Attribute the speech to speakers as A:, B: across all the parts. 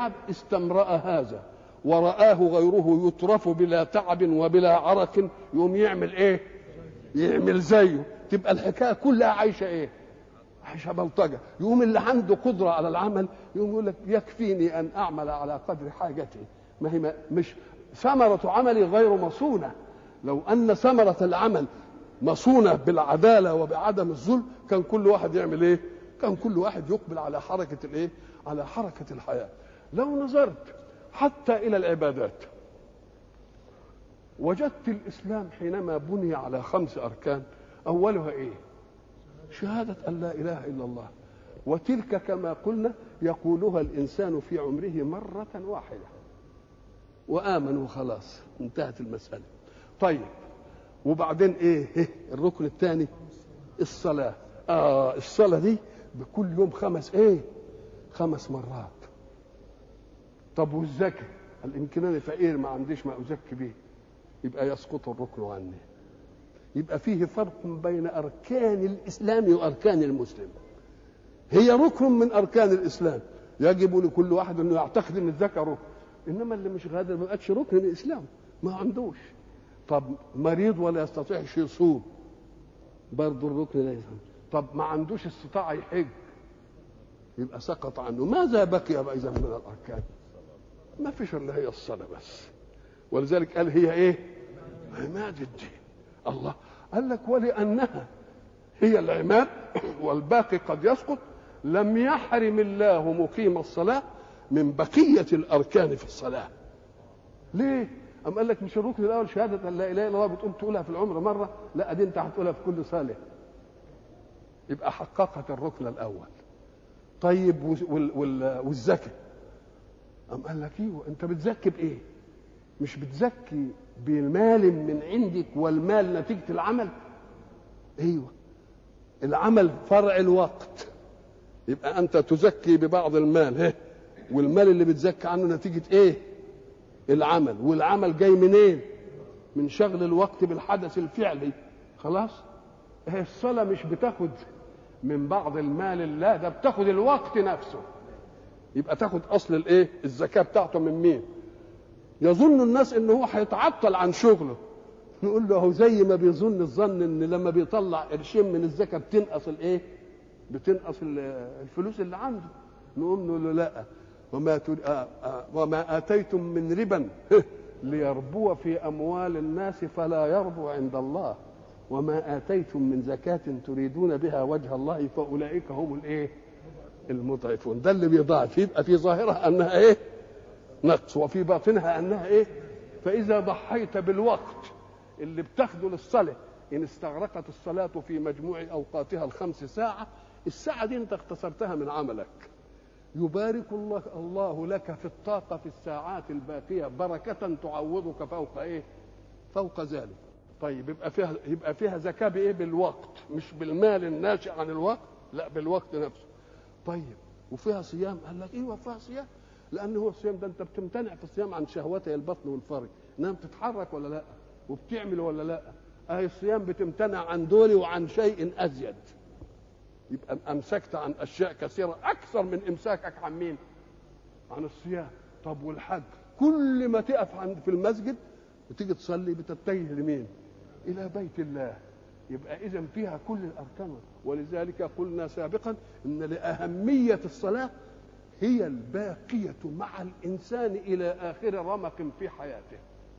A: تعب استمرأ هذا ورآه غيره يترف بلا تعب وبلا عرق يقوم يعمل ايه يعمل زيه تبقى الحكايه كلها عايشه ايه عايشه بلطجه يقوم اللي عنده قدره على العمل يقوم يقول لك يكفيني ان اعمل على قدر حاجتي ما هي ما مش ثمره عملي غير مصونه لو ان ثمره العمل مصونه بالعداله وبعدم الظلم كان كل واحد يعمل ايه كان كل واحد يقبل على حركه الايه على حركه الحياه لو نظرت حتى الى العبادات وجدت الاسلام حينما بني على خمس اركان اولها ايه شهاده ان لا اله الا الله وتلك كما قلنا يقولها الانسان في عمره مره واحده وامن وخلاص انتهت المساله طيب وبعدين ايه, إيه الركن الثاني الصلاه اه الصلاه دي بكل يوم خمس ايه خمس مرات طب والزكاه قال يمكن انا فقير ما عنديش ما ازكي به يبقى يسقط الركن عني يبقى فيه فرق بين اركان الاسلام واركان المسلم هي ركن من اركان الاسلام يجب لكل واحد انه يعتقد ان الزكاه ركن انما اللي مش غادر ما بقتش ركن من الاسلام ما عندوش طب مريض ولا يستطيعش يصوم برضه الركن ده طب ما عندوش استطاعه يحج يبقى سقط عنه ماذا بقي بقى اذا من الاركان ما فيش الا هي الصلاه بس ولذلك قال هي ايه عماد الدين الله قال لك ولانها هي العماد والباقي قد يسقط لم يحرم الله مقيم الصلاه من بقيه الاركان في الصلاه ليه أم قال لك مش الركن الاول شهاده ان لا اله الا الله بتقوم تقولها في العمر مره لا دي انت هتقولها في كل صلاه يبقى حققت الركن الاول طيب وال وال والزكاه أم قال لك ايوه انت بتزكي بايه مش بتزكي بمال من عندك والمال نتيجه العمل ايوه العمل فرع الوقت يبقى انت تزكي ببعض المال ها والمال اللي بتزكي عنه نتيجه ايه العمل والعمل جاي منين إيه؟ من شغل الوقت بالحدث الفعلي خلاص هي الصلاه مش بتاخد من بعض المال لا ده بتاخد الوقت نفسه يبقى تاخد اصل الايه الزكاه بتاعته من مين يظن الناس ان هو هيتعطل عن شغله نقول له هو زي ما بيظن الظن ان لما بيطلع قرشين من الزكاه بتنقص الايه بتنقص الفلوس اللي عنده نقوم نقول له لا وما آه آه وما اتيتم من ربا ليربو في اموال الناس فلا يربو عند الله وما اتيتم من زكاه تريدون بها وجه الله فاولئك هم الايه المضعفون ده اللي بيضاعف يبقى في ظاهرها انها ايه نقص وفي باطنها انها ايه فاذا ضحيت بالوقت اللي بتاخده للصلاه ان استغرقت الصلاه في مجموع اوقاتها الخمس ساعه الساعه دي انت اختصرتها من عملك يبارك الله الله لك في الطاقه في الساعات الباقيه بركه تعوضك فوق ايه فوق ذلك طيب يبقى فيها يبقى فيها زكاه بايه بالوقت مش بالمال الناشئ عن الوقت لا بالوقت نفسه طيب وفيها صيام قال لك ايوه فيها صيام لان هو الصيام ده انت بتمتنع في الصيام عن شهوتي البطن والفرج انها بتتحرك ولا لا وبتعمل ولا لا اهي الصيام بتمتنع عن دول وعن شيء ازيد يبقى امسكت عن اشياء كثيره اكثر من امساكك عن مين عن الصيام طب والحج كل ما تقف عند في المسجد وتيجي تصلي بتتجه لمين الى بيت الله يبقى اذا فيها كل الاركان ولذلك قلنا سابقا ان لاهميه الصلاه هي الباقيه مع الانسان الى اخر رمق في حياته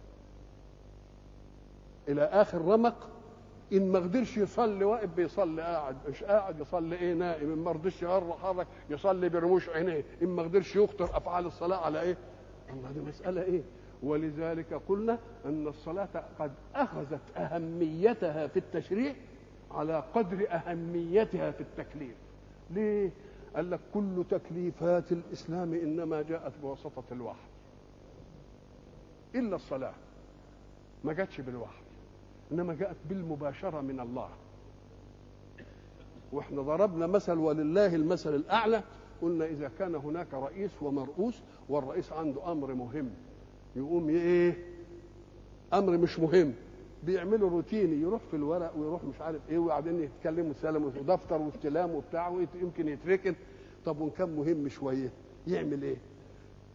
A: الى اخر رمق ان ما قدرش يصلي واقف بيصلي قاعد مش قاعد يصلي ايه نائم ان ما رضيش يحرك يصلي برموش عينيه ان ما قدرش يخطر افعال الصلاه على ايه الله دي مساله ايه ولذلك قلنا ان الصلاه قد اخذت اهميتها في التشريع على قدر اهميتها في التكليف ليه قال لك كل تكليفات الاسلام انما جاءت بواسطه الوحي الا الصلاه ما جاتش بالوحي انما جاءت بالمباشره من الله واحنا ضربنا مثل ولله المثل الاعلى قلنا اذا كان هناك رئيس ومرؤوس والرئيس عنده امر مهم يقوم ايه امر مش مهم بيعملوا روتيني يروح في الورق ويروح مش عارف ايه وبعدين يتكلموا سلام ودفتر واستلام وبتاع ويمكن يتركن طب وان كان مهم شويه يعمل ايه